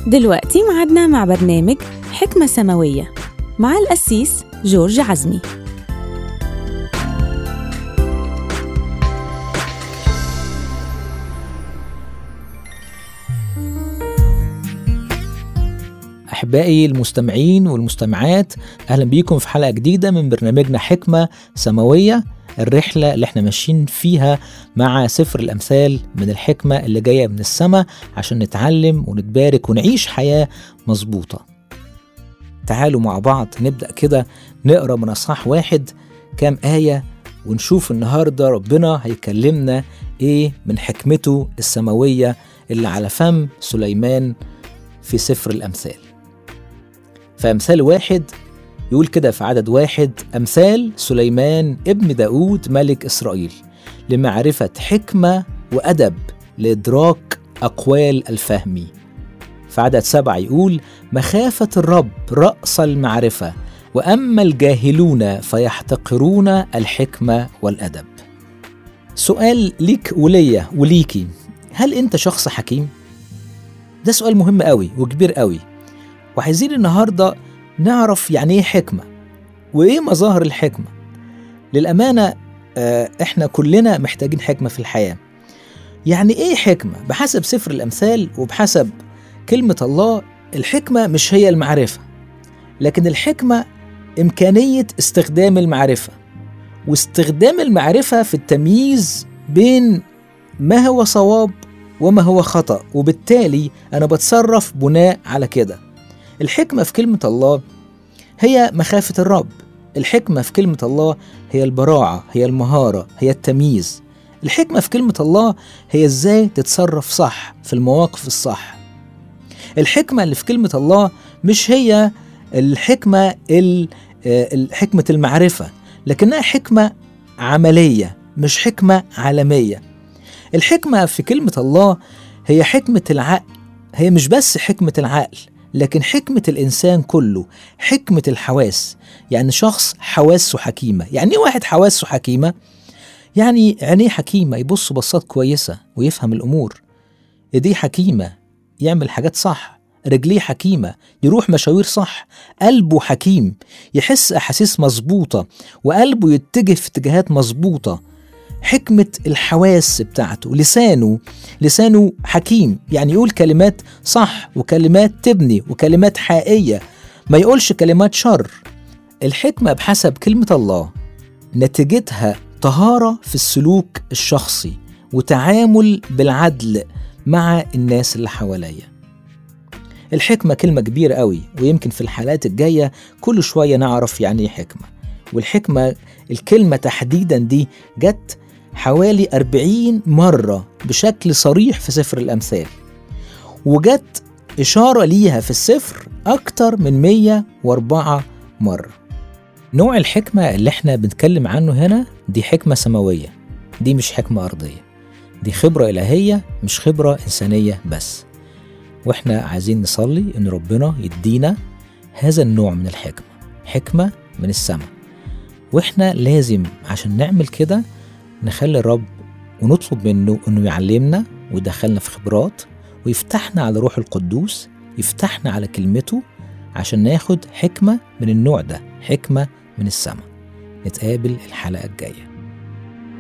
دلوقتي معادنا مع برنامج حكمة سماوية مع القسيس جورج عزمي أحبائي المستمعين والمستمعات أهلا بيكم في حلقة جديدة من برنامجنا حكمة سماوية الرحلة اللي احنا ماشيين فيها مع سفر الأمثال من الحكمة اللي جاية من السماء عشان نتعلم ونتبارك ونعيش حياة مظبوطة تعالوا مع بعض نبدأ كده نقرأ من أصحاح واحد كام آية ونشوف النهاردة ربنا هيكلمنا إيه من حكمته السماوية اللي على فم سليمان في سفر الأمثال فأمثال واحد يقول كده في عدد واحد أمثال سليمان ابن داود ملك إسرائيل لمعرفة حكمة وأدب لإدراك أقوال الفهم في عدد سبعة يقول مخافة الرب رأس المعرفة وأما الجاهلون فيحتقرون الحكمة والأدب سؤال ليك وليا وليكي هل أنت شخص حكيم؟ ده سؤال مهم قوي وكبير قوي وعايزين النهارده نعرف يعني ايه حكمه وايه مظاهر الحكمه للامانه آه، احنا كلنا محتاجين حكمه في الحياه يعني ايه حكمه بحسب سفر الامثال وبحسب كلمه الله الحكمه مش هي المعرفه لكن الحكمه امكانيه استخدام المعرفه واستخدام المعرفه في التمييز بين ما هو صواب وما هو خطأ وبالتالي أنا بتصرف بناء على كده الحكمة في كلمة الله هي مخافة الرب الحكمة في كلمة الله هي البراعة هي المهارة هي التمييز الحكمة في كلمة الله هي ازاي تتصرف صح في المواقف الصح الحكمة اللي في كلمة الله مش هي الحكمة ال- آه، حكمة المعرفة لكنها حكمة عملية مش حكمة عالمية الحكمة في كلمة الله هي حكمة العقل هي مش بس حكمة العقل لكن حكمة الإنسان كله حكمة الحواس يعني شخص حواسه حكيمة يعني إيه واحد حواسه حكيمة؟ يعني عينيه حكيمة يبص بصات كويسة ويفهم الأمور إيديه حكيمة يعمل حاجات صح رجليه حكيمة يروح مشاوير صح قلبه حكيم يحس أحاسيس مظبوطة وقلبه يتجه في اتجاهات مظبوطة حكمة الحواس بتاعته لسانه لسانه حكيم يعني يقول كلمات صح وكلمات تبني وكلمات حقيقية ما يقولش كلمات شر الحكمة بحسب كلمة الله نتيجتها طهارة في السلوك الشخصي وتعامل بالعدل مع الناس اللي حواليا الحكمة كلمة كبيرة قوي ويمكن في الحلقات الجاية كل شوية نعرف يعني ايه حكمة والحكمة الكلمة تحديدا دي جت حوالي 40 مرة بشكل صريح في سفر الأمثال وجت إشارة ليها في السفر أكتر من 104 مرة نوع الحكمة اللي احنا بنتكلم عنه هنا دي حكمة سماوية دي مش حكمة أرضية دي خبرة إلهية مش خبرة إنسانية بس واحنا عايزين نصلي إن ربنا يدينا هذا النوع من الحكمة حكمة من السماء واحنا لازم عشان نعمل كده نخلي الرب ونطلب منه انه يعلمنا ويدخلنا في خبرات ويفتحنا على روح القدوس يفتحنا على كلمته عشان ناخد حكمة من النوع ده حكمة من السماء نتقابل الحلقة الجاية